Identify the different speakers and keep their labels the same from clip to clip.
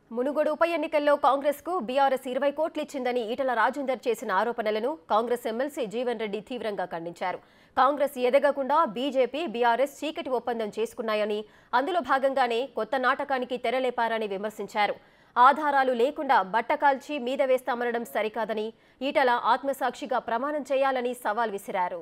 Speaker 1: మునుగోడు ఉప ఎన్నికల్లో కాంగ్రెస్ కు బీఆర్ఎస్ ఇరవై కోట్లు ఇచ్చిందని ఈటల రాజేందర్ చేసిన ఆరోపణలను కాంగ్రెస్ ఎమ్మెల్సీ జీవన్ రెడ్డి తీవ్రంగా ఖండించారు కాంగ్రెస్ ఎదగకుండా బీజేపీ బీఆర్ఎస్ చీకటి ఒప్పందం చేసుకున్నాయని అందులో భాగంగానే కొత్త నాటకానికి తెరలేపారని విమర్శించారు ఆధారాలు లేకుండా బట్టకాల్చి మీద వేస్తామనడం సరికాదని ఈటల ఆత్మసాక్షిగా ప్రమాణం చేయాలని సవాల్ విసిరారు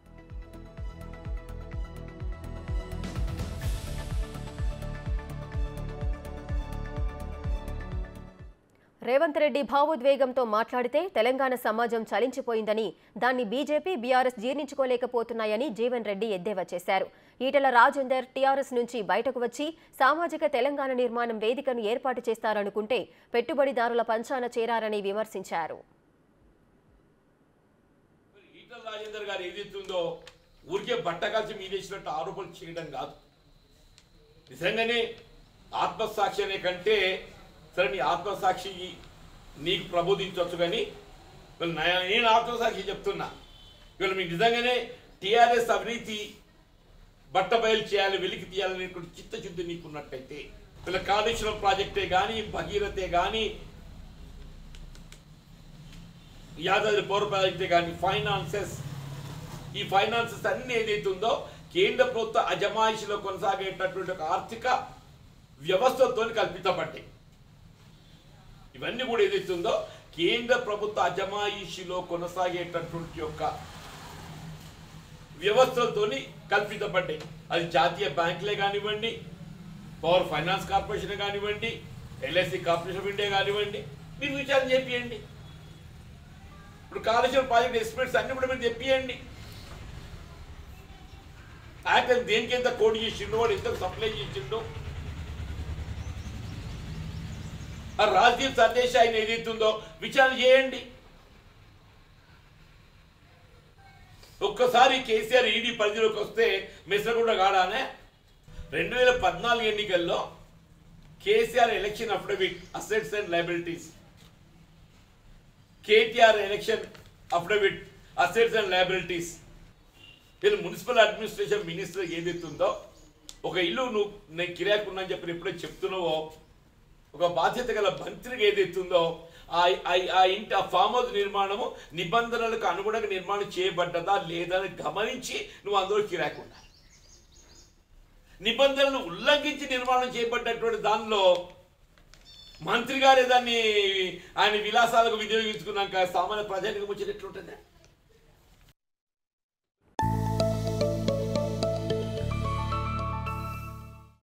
Speaker 1: రేవంత్ రెడ్డి భావోద్వేగంతో మాట్లాడితే తెలంగాణ సమాజం చలించిపోయిందని దాన్ని బీజేపీ బీఆర్ఎస్ జీర్ణించుకోలేకపోతున్నాయని జీవన్ రెడ్డి ఎద్దేవా చేశారు ఈటల రాజేందర్ టీఆర్ఎస్ నుంచి బయటకు వచ్చి సామాజిక తెలంగాణ నిర్మాణం వేదికను ఏర్పాటు చేస్తారనుకుంటే పెట్టుబడిదారుల పంచాన చేరారని విమర్శించారు
Speaker 2: ఈటల రాజేందర్ గారు ఏదైతుందో ఊరికే బట్ట కలిసి మీదేసినట్టు ఆరోపణలు చేయడం కాదు నిజంగానే ఆత్మసాక్షి అనే కంటే సరే నీ ఆత్మసాక్షి నీకు ప్రబోధించవచ్చు కానీ ఇవాళ నా- నేను ఆత్మసాక్షి చెప్తున్నా ఇవాళ మీకు నిజంగానే టీఆర్ఎస్ అవినీతి బట్ట బయలు చేయాలి వెలికి తీయాలని చిత్తశుద్ధి నీకున్నట్టయితే వీళ్ళ కాళేశ్వరం ప్రాజెక్టే కానీ భగీరథే కానీ యాదాద్రి పౌర ప్రాజెక్టే కానీ ఫైనాన్సెస్ ఈ ఫైనాన్సెస్ అన్ని ఏదైతే ఉందో కేంద్ర ప్రభుత్వ అజమాయిషిలో కొనసాగేటటువంటి ఒక ఆర్థిక వ్యవస్థతో కల్పించబడ్డాయి ఇవన్నీ కూడా ఏదైతే ఉందో కేంద్ర ప్రభుత్వ అజమాయిషిలో కొనసాగేటటువంటి యొక్క వ్యవస్థలతో కల్పించబడ్డాయి అది జాతీయ బ్యాంకులే కానివ్వండి పవర్ ఫైనాన్స్ కార్పొరేషన్ కానివ్వండి ఎల్ఐసి కార్పొరేషన్ ఆఫ్ ఇండియా కానివ్వండి మీరు విచారణ చేపియండి ఇప్పుడు కాళేశ్వరం ప్రాజెక్ట్ ఎస్టిమేట్స్ అన్ని కూడా మీరు తెప్పియండి ఆయన దేనికి ఎంత కోడ్ చేసిండో వాడు ఎంత సప్లై చేసిండో ఆ రాజదీప్ సందేశ్ ఆయన ఏదైతుందో విచారణ చేయండి ఒక్కసారి కేసీఆర్ ఈడీ పరిధిలోకి వస్తే మిశ్రకుండా కాడానే రెండు వేల పద్నాలుగు ఎన్నికల్లో KCR election affidavit assets and liabilities KTR election affidavit assets and liabilities వీళ్ళు మున్సిపల్ అడ్మినిస్ట్రేషన్ మినిస్టర్ ఏదైతే ఉందో ఒక ఇల్లు నువ్వు నేను కిరాకున్నా చెప్పి ఎప్పుడైతే చెప్తున్నావో ఒక బాధ్యత గల మంత్రికి ఏదైతే ఉందో ఆ ఆ- ఆ ఇంటి ఆ ఫామ్ హౌస్ నిర్మాణము నిబంధనలకు అనుగుణంగా నిర్మాణం చేయబడ్డదా లేదా అని గమనించి నువ్వు అందులో కిరాకుండా నిబంధనలు ఉల్లంఘించి నిర్మాణం చేయబడ్డటువంటి దానిలో మంత్రి గారే దాన్ని ఆయన విలాసాలకు వినియోగించుకున్నాక సామాన్య ప్రజానికి వచ్చేటట్లుంటుంది